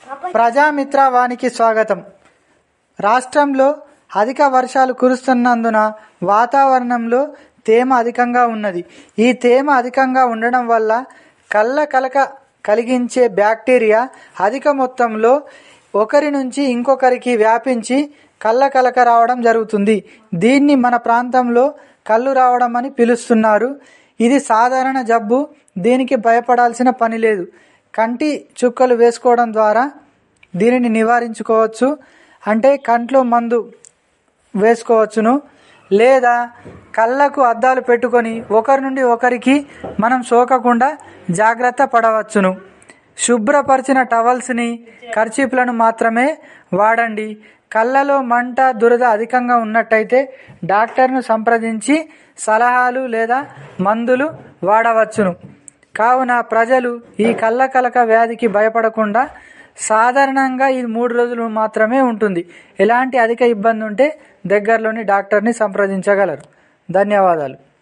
ప్రజామిత్ర వానికి స్వాగతం రాష్ట్రంలో అధిక వర్షాలు కురుస్తున్నందున వాతావరణంలో తేమ అధికంగా ఉన్నది ఈ తేమ అధికంగా ఉండడం వల్ల కళ్ళ కలక కలిగించే బ్యాక్టీరియా అధిక మొత్తంలో ఒకరి నుంచి ఇంకొకరికి వ్యాపించి కళ్ళ కలక రావడం జరుగుతుంది దీన్ని మన ప్రాంతంలో కళ్ళు రావడం అని పిలుస్తున్నారు ఇది సాధారణ జబ్బు దీనికి భయపడాల్సిన పని లేదు కంటి చుక్కలు వేసుకోవడం ద్వారా దీనిని నివారించుకోవచ్చు అంటే కంట్లో మందు వేసుకోవచ్చును లేదా కళ్ళకు అద్దాలు పెట్టుకొని ఒకరి నుండి ఒకరికి మనం సోకకుండా జాగ్రత్త పడవచ్చును శుభ్రపరిచిన టవల్స్ని కర్చీప్లను మాత్రమే వాడండి కళ్ళలో మంట దురద అధికంగా ఉన్నట్టయితే డాక్టర్ను సంప్రదించి సలహాలు లేదా మందులు వాడవచ్చును కావున ప్రజలు ఈ కళ్ళ కలక వ్యాధికి భయపడకుండా సాధారణంగా ఇది మూడు రోజులు మాత్రమే ఉంటుంది ఎలాంటి అధిక ఇబ్బంది ఉంటే దగ్గరలోని డాక్టర్ని సంప్రదించగలరు ధన్యవాదాలు